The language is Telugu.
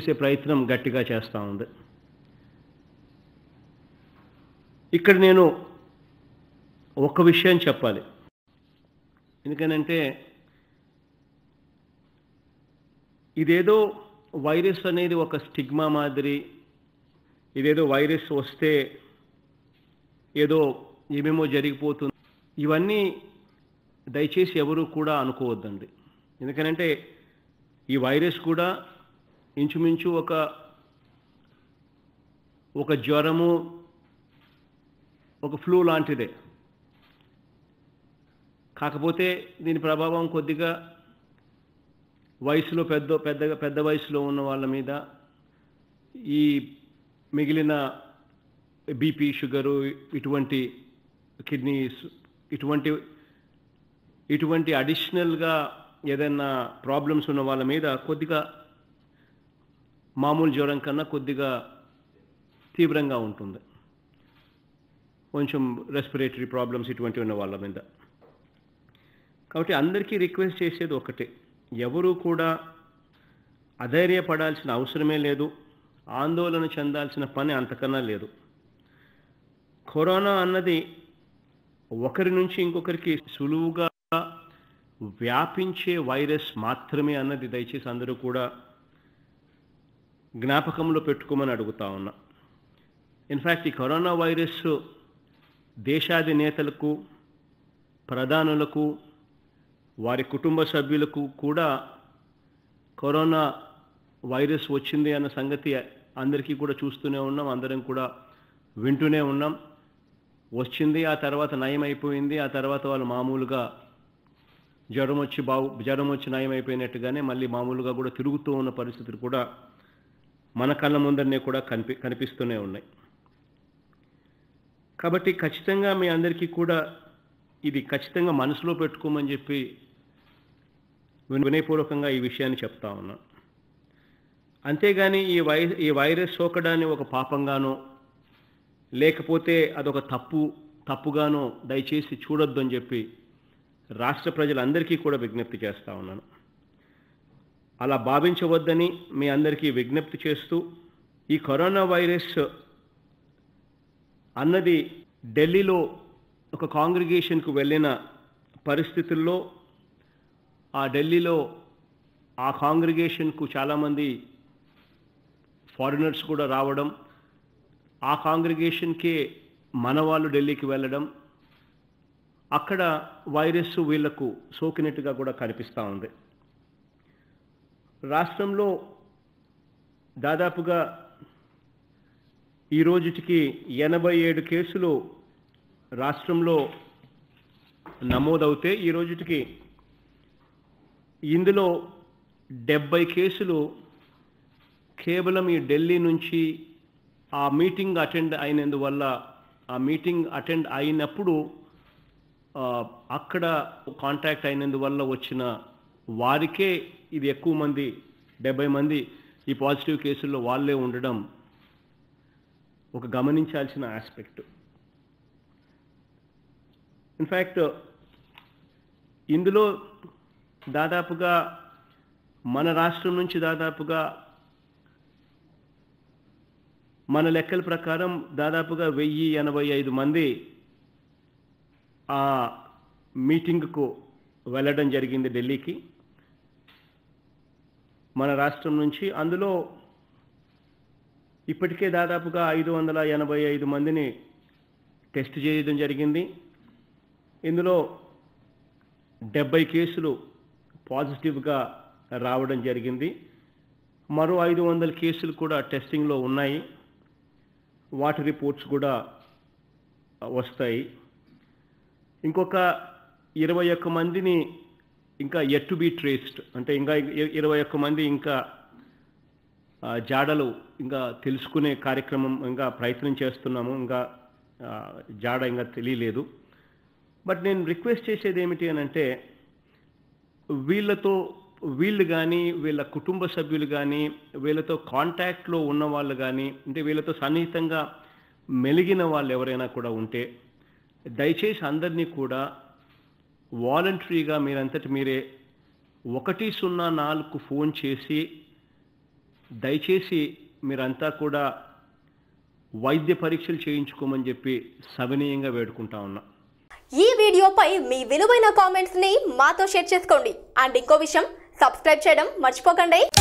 చేసే ప్రయత్నం గట్టిగా చేస్తూ ఉంది ఇక్కడ నేను ఒక విషయం చెప్పాలి ఎందుకనంటే ఇదేదో వైరస్ అనేది ఒక స్టిగ్మా మాదిరి ఇదేదో వైరస్ వస్తే ఏదో ఏమేమో జరిగిపోతుంది ఇవన్నీ దయచేసి ఎవరు కూడా అనుకోవద్దండి ఎందుకనంటే ఈ వైరస్ కూడా ఇంచుమించు ఒక ఒక జ్వరము ఒక ఫ్లూ లాంటిదే కాకపోతే దీని ప్రభావం కొద్దిగా వయసులో పెద్ద పెద్దగా పెద్ద వయసులో ఉన్న వాళ్ళ మీద ఈ మిగిలిన బీపీ షుగరు ఇటువంటి కిడ్నీస్ ఇటువంటి ఇటువంటి అడిషనల్గా ఏదైనా ప్రాబ్లమ్స్ ఉన్న వాళ్ళ మీద కొద్దిగా మామూలు జ్వరం కన్నా కొద్దిగా తీవ్రంగా ఉంటుంది కొంచెం రెస్పిరేటరీ ప్రాబ్లమ్స్ ఇటువంటి ఉన్న వాళ్ళ మీద కాబట్టి అందరికీ రిక్వెస్ట్ చేసేది ఒకటే ఎవరు కూడా అధైర్యపడాల్సిన అవసరమే లేదు ఆందోళన చెందాల్సిన పని అంతకన్నా లేదు కరోనా అన్నది ఒకరి నుంచి ఇంకొకరికి సులువుగా వ్యాపించే వైరస్ మాత్రమే అన్నది దయచేసి అందరూ కూడా జ్ఞాపకంలో పెట్టుకోమని అడుగుతా ఉన్నా ఇన్ఫ్యాక్ట్ ఈ కరోనా వైరస్ దేశాధినేతలకు ప్రధానులకు వారి కుటుంబ సభ్యులకు కూడా కరోనా వైరస్ వచ్చింది అన్న సంగతి అందరికీ కూడా చూస్తూనే ఉన్నాం అందరం కూడా వింటూనే ఉన్నాం వచ్చింది ఆ తర్వాత నయం అయిపోయింది ఆ తర్వాత వాళ్ళు మామూలుగా జ్వరం వచ్చి బాగు జ్వరం వచ్చి నయం అయిపోయినట్టుగానే మళ్ళీ మామూలుగా కూడా తిరుగుతూ ఉన్న పరిస్థితులు కూడా మన కళ్ళ ముందరనే కూడా కనిపి కనిపిస్తూనే ఉన్నాయి కాబట్టి ఖచ్చితంగా మీ అందరికీ కూడా ఇది ఖచ్చితంగా మనసులో పెట్టుకోమని చెప్పి వినయపూర్వకంగా ఈ విషయాన్ని చెప్తా ఉన్నా అంతేగాని ఈ వై ఈ వైరస్ సోకడాన్ని ఒక పాపంగానో లేకపోతే అదొక తప్పు తప్పుగానో దయచేసి చూడొద్దు అని చెప్పి రాష్ట్ర ప్రజలందరికీ కూడా విజ్ఞప్తి చేస్తా ఉన్నాను అలా భావించవద్దని మీ అందరికీ విజ్ఞప్తి చేస్తూ ఈ కరోనా వైరస్ అన్నది ఢిల్లీలో ఒక కాంగ్రిగేషన్కు వెళ్ళిన పరిస్థితుల్లో ఆ ఢిల్లీలో ఆ కాంగ్రిగేషన్కు చాలామంది ఫారినర్స్ కూడా రావడం ఆ కాంగ్రిగేషన్కే మన వాళ్ళు ఢిల్లీకి వెళ్ళడం అక్కడ వైరస్ వీళ్లకు సోకినట్టుగా కూడా కనిపిస్తూ ఉంది రాష్ట్రంలో దాదాపుగా ఈ రోజుటికి ఎనభై ఏడు కేసులు రాష్ట్రంలో నమోదవుతే ఈ రోజుటికి ఇందులో డెబ్బై కేసులు కేవలం ఈ ఢిల్లీ నుంచి ఆ మీటింగ్ అటెండ్ అయినందువల్ల ఆ మీటింగ్ అటెండ్ అయినప్పుడు ఆ, అక్కడ కాంటాక్ట్ అయినందువల్ల వచ్చిన వారికే ఇది ఎక్కువ మంది డెబ్బై మంది ఈ పాజిటివ్ కేసుల్లో వాళ్ళే ఉండడం ఒక గమనించాల్సిన ఆస్పెక్ట్ ఇన్ఫ్యాక్ట్ ఇందులో దాదాపుగా మన రాష్ట్రం నుంచి దాదాపుగా మన లెక్కల ప్రకారం దాదాపుగా వెయ్యి ఎనభై ఐదు మంది ఆ మీటింగ్కు వెళ్ళడం జరిగింది ఢిల్లీకి మన రాష్ట్రం నుంచి అందులో ఇప్పటికే దాదాపుగా ఐదు వందల ఎనభై ఐదు మందిని టెస్ట్ చేయడం జరిగింది ఇందులో డెబ్బై కేసులు పాజిటివ్గా రావడం జరిగింది మరో ఐదు వందల కేసులు కూడా టెస్టింగ్లో ఉన్నాయి వాటి రిపోర్ట్స్ కూడా వస్తాయి ఇంకొక ఇరవై ఒక్క మందిని ఇంకా ఎట్ టు బి ట్రేస్డ్ అంటే ఇంకా ఇ- ఇరవై ఒక్క మంది ఇంకా ఆ, జాడలు ఇంకా తెలుసుకునే కార్యక్రమం ఇంకా ప్రయత్నం చేస్తున్నాము ఇంకా ఆ, జాడ ఇంకా తెలియలేదు బట్ నేను రిక్వెస్ట్ చేసేది ఏమిటి అని అంటే వీళ్ళతో వీళ్ళు కానీ వీళ్ళ కుటుంబ సభ్యులు కానీ వీళ్ళతో కాంటాక్ట్లో ఉన్న వాళ్ళు కానీ అంటే వీళ్ళతో సన్నిహితంగా మెలిగిన వాళ్ళు ఎవరైనా కూడా ఉంటే దయచేసి అందరినీ కూడా వాలంటరీగా మీరంతటి మీరే ఒకటి సున్నా నాలుగు ఫోన్ చేసి దయచేసి మీరంతా కూడా వైద్య పరీక్షలు చేయించుకోమని చెప్పి సవినీయంగా వేడుకుంటా ఉన్నా ఈ వీడియోపై మీ విలువైన కామెంట్స్ ని మాతో షేర్ చేసుకోండి అండ్ ఇంకో విషయం సబ్స్క్రైబ్ చేయడం మర్చిపోకండి